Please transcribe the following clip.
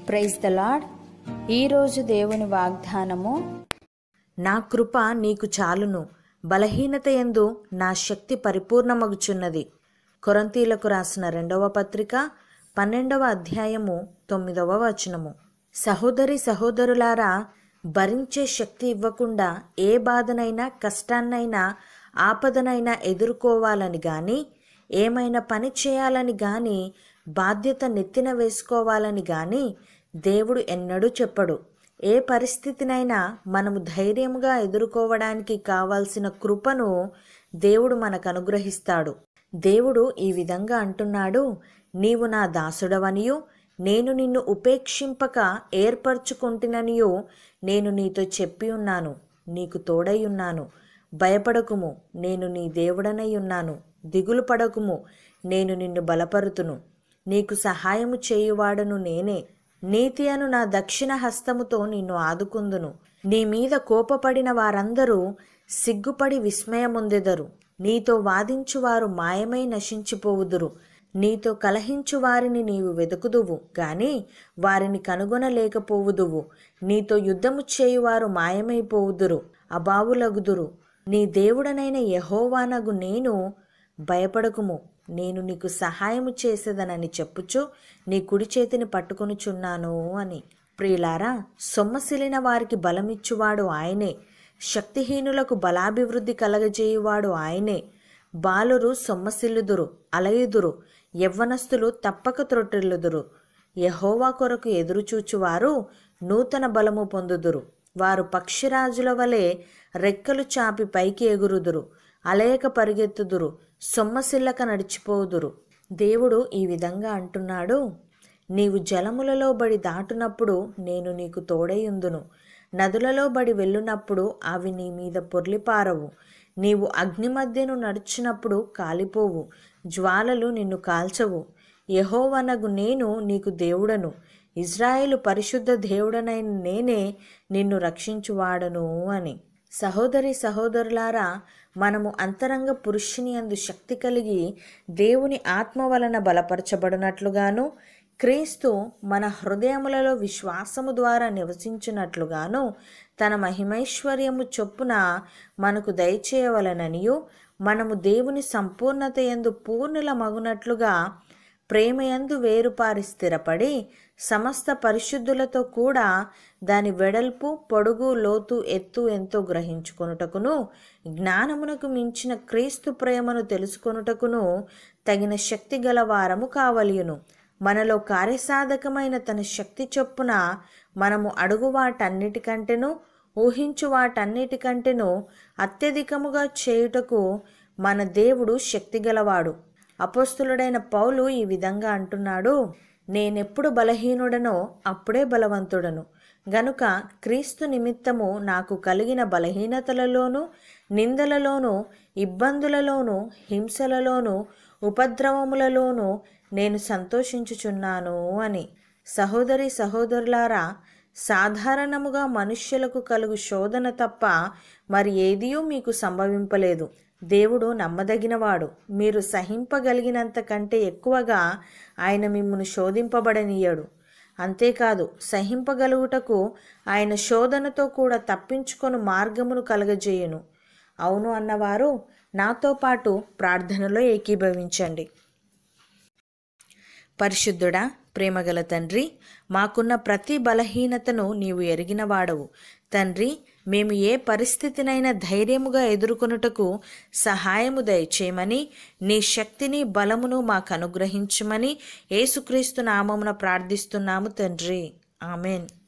praise the lord ఈరోజు దేవుని వాగ్దానము నా కృప నీకు చాలును బలహీనత ఎందు నా శక్తి పరిపూర్ణమగుచున్నది కొరంతీలకు రాసిన రెండవ పత్రిక పన్నెండవ అధ్యాయము తొమ్మిదవ వచనము సహోదరి సహోదరులారా భరించే శక్తి ఇవ్వకుండా ఏ బాధనైనా కష్టాన్నైనా ఆపదనైనా ఎదుర్కోవాలని గాని ఏమైనా పని చేయాలని గాని బాధ్యత నెత్తిన వేసుకోవాలని గాని దేవుడు ఎన్నడూ చెప్పడు ఏ పరిస్థితినైనా మనము ధైర్యంగా ఎదుర్కోవడానికి కావాల్సిన కృపను దేవుడు మనకు అనుగ్రహిస్తాడు దేవుడు ఈ విధంగా అంటున్నాడు నీవు నా దాసుడవనియు నేను నిన్ను ఉపేక్షింపక ఏర్పరచుకుంటుననియు నేను నీతో చెప్పి ఉన్నాను నీకు తోడై ఉన్నాను భయపడకుము నేను నీ దేవుడనై ఉన్నాను దిగులు పడకుము నేను నిన్ను బలపరుతును నీకు సహాయము చేయువాడను నేనే నీతి అను నా దక్షిణ హస్తముతో నిన్ను ఆదుకుందును నీ మీద కోపపడిన వారందరూ సిగ్గుపడి విస్మయముందెదరు నీతో వాదించువారు మాయమై నశించిపోవుదురు నీతో కలహించు వారిని నీవు వెతుకుదువు గాని వారిని కనుగొనలేకపోవుదువు నీతో యుద్ధము చేయువారు మాయమైపోవుదురు అబావులగుదురు నీ దేవుడనైన యహోవానగు నేను భయపడకుము నేను నీకు సహాయము చేసేదనని చెప్పుచు నీ కుడి చేతిని పట్టుకొనుచున్నాను అని ప్రియులారా సొమ్మసిలిన వారికి బలమిచ్చువాడు ఆయనే శక్తిహీనులకు బలాభివృద్ధి కలగజేయువాడు ఆయనే బాలురు సొమ్మసిల్లుదురు అలయుదురు యవ్వనస్తులు తప్పక త్రొట్టిల్లుదురు యహోవా కొరకు ఎదురుచూచువారు నూతన బలము పొందుదురు వారు పక్షిరాజుల వలె రెక్కలు చాపి పైకి ఎగురుదురు అలయక పరిగెత్తుదురు సొమ్మసిల్లక నడిచిపోదురు దేవుడు ఈ విధంగా అంటున్నాడు నీవు జలములలో బడి దాటునప్పుడు నేను నీకు తోడైయుందును నదులలో బడి వెళ్ళునప్పుడు అవి నీ మీద పొర్లిపారవు నీవు అగ్ని మధ్యను నడిచినప్పుడు కాలిపోవు జ్వాలలు నిన్ను కాల్చవు యహోవనగు నేను నీకు దేవుడను ఇజ్రాయేలు పరిశుద్ధ దేవుడనైన నేనే నిన్ను రక్షించువాడను అని సహోదరి సహోదరులారా మనము అంతరంగ పురుషుని అందు శక్తి కలిగి దేవుని ఆత్మ వలన బలపరచబడినట్లుగాను క్రీస్తు మన హృదయములలో విశ్వాసము ద్వారా నివసించినట్లుగాను తన మహిమైశ్వర్యము చొప్పున మనకు దయచేయవలననియు మనము దేవుని సంపూర్ణత ఎందు పూర్ణుల మగునట్లుగా ప్రేమయందు వేరుపారి స్థిరపడి సమస్త పరిశుద్ధులతో కూడా దాని వెడల్పు పొడుగు లోతు ఎత్తు ఎంతో గ్రహించుకొనుటకును జ్ఞానమునకు మించిన క్రీస్తు ప్రేమను తెలుసుకొనుటకును తగిన శక్తి గల వారము కావలియును మనలో కార్యసాధకమైన తన శక్తి చొప్పున మనము అడుగు వాటన్నిటికంటేను ఊహించు వాటన్నిటికంటేను అత్యధికముగా చేయుటకు మన దేవుడు శక్తిగలవాడు అపోస్తులుడైన పౌలు ఈ విధంగా అంటున్నాడు నేనెప్పుడు బలహీనుడనో అప్పుడే బలవంతుడను గనుక క్రీస్తు నిమిత్తము నాకు కలిగిన బలహీనతలలోనూ నిందలలోనూ ఇబ్బందులలోనూ హింసలలోనూ ఉపద్రవములలోనూ నేను సంతోషించుచున్నాను అని సహోదరి సహోదరులారా సాధారణముగా మనుష్యులకు కలుగు శోధన తప్ప మరి ఏదియూ మీకు సంభవింపలేదు దేవుడు నమ్మదగినవాడు మీరు సహింపగలిగినంత కంటే ఎక్కువగా ఆయన మిమ్మను శోధింపబడనీయడు అంతేకాదు సహింపగలుగుటకు ఆయన శోధనతో కూడా తప్పించుకొని మార్గమును కలగజేయును అవును అన్నవారు నాతో పాటు ప్రార్థనలో ఏకీభవించండి పరిశుద్ధుడా ప్రేమగల తండ్రి మాకున్న ప్రతి బలహీనతను నీవు ఎరిగిన వాడవు తండ్రి మేము ఏ పరిస్థితినైనా ధైర్యముగా ఎదుర్కొనుటకు సహాయము దయచేయమని నీ శక్తిని బలమును మాకు అనుగ్రహించమని యేసుక్రీస్తు నామమున ప్రార్థిస్తున్నాము తండ్రి ఆమెన్